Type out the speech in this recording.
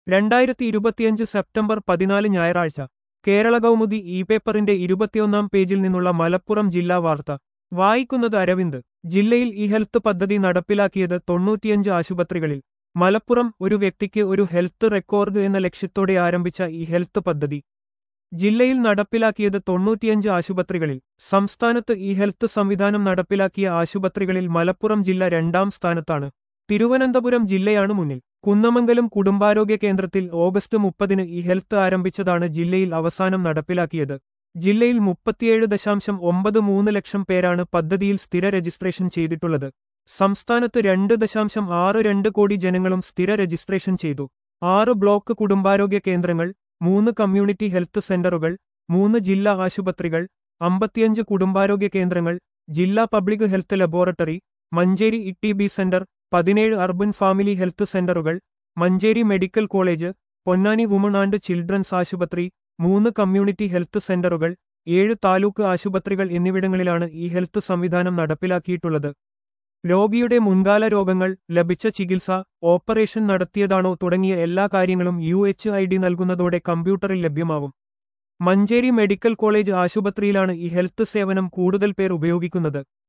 രണ്ടായിരത്തി ഇരുപത്തിയഞ്ച് സെപ്റ്റംബർ പതിനാല് ഞായറാഴ്ച കേരള കൗമുദി ഇ പേപ്പറിന്റെ ഇരുപത്തിയൊന്നാം പേജിൽ നിന്നുള്ള മലപ്പുറം ജില്ലാ വാർത്ത വായിക്കുന്നത് അരവിന്ദ് ജില്ലയിൽ ഇ ഹെൽത്ത് പദ്ധതി നടപ്പിലാക്കിയത് തൊണ്ണൂറ്റിയഞ്ച് ആശുപത്രികളിൽ മലപ്പുറം ഒരു വ്യക്തിക്ക് ഒരു ഹെൽത്ത് റെക്കോർഡ് എന്ന ലക്ഷ്യത്തോടെ ആരംഭിച്ച ഈ ഹെൽത്ത് പദ്ധതി ജില്ലയിൽ നടപ്പിലാക്കിയത് തൊണ്ണൂറ്റിയഞ്ച് ആശുപത്രികളിൽ സംസ്ഥാനത്ത് ഈ ഹെൽത്ത് സംവിധാനം നടപ്പിലാക്കിയ ആശുപത്രികളിൽ മലപ്പുറം ജില്ല രണ്ടാം സ്ഥാനത്താണ് തിരുവനന്തപുരം ജില്ലയാണ് മുന്നിൽ കുന്നമംഗലം കുടുംബാരോഗ്യ കേന്ദ്രത്തിൽ ഓഗസ്റ്റ് മുപ്പതിന് ഈ ഹെൽത്ത് ആരംഭിച്ചതാണ് ജില്ലയിൽ അവസാനം നടപ്പിലാക്കിയത് ജില്ലയിൽ മുപ്പത്തിയേഴ് ദശാംശം ഒമ്പത് മൂന്ന് ലക്ഷം പേരാണ് പദ്ധതിയിൽ സ്ഥിര രജിസ്ട്രേഷൻ ചെയ്തിട്ടുള്ളത് സംസ്ഥാനത്ത് രണ്ട് ദശാംശം ആറ് രണ്ട് കോടി ജനങ്ങളും സ്ഥിര രജിസ്ട്രേഷൻ ചെയ്തു ആറ് ബ്ലോക്ക് കുടുംബാരോഗ്യ കേന്ദ്രങ്ങൾ മൂന്ന് കമ്മ്യൂണിറ്റി ഹെൽത്ത് സെന്ററുകൾ മൂന്ന് ജില്ലാ ആശുപത്രികൾ അമ്പത്തിയഞ്ച് കുടുംബാരോഗ്യ കേന്ദ്രങ്ങൾ ജില്ലാ public health laboratory Manjeri E T B center പതിനേഴ് അർബൻ ഫാമിലി ഹെൽത്ത് സെന്ററുകൾ Manjeri medical college Ponnani women and children's ആശുപത്രി മൂന്ന് കമ്മ്യൂണിറ്റി ഹെൽത്ത് സെന്ററുകൾ ഏഴ് താലൂക്ക് ആശുപത്രികൾ എന്നിവിടങ്ങളിലാണ് ഈ ഹെൽത്ത് സംവിധാനം നടപ്പിലാക്കിയിട്ടുള്ളത് രോഗിയുടെ മുൻകാല രോഗങ്ങൾ ലഭിച്ച ചികിത്സ ഓപ്പറേഷൻ നടത്തിയതാണോ തുടങ്ങിയ എല്ലാ കാര്യങ്ങളും യു എച്ച് ഐ ഡി നൽകുന്നതോടെ കമ്പ്യൂട്ടറിൽ ലഭ്യമാവും മഞ്ചേരി മെഡിക്കൽ കോളേജ് ആശുപത്രിയിലാണ് ഈ ഹെൽത്ത് സേവനം കൂടുതൽ പേർ ഉപയോഗിക്കുന്നത്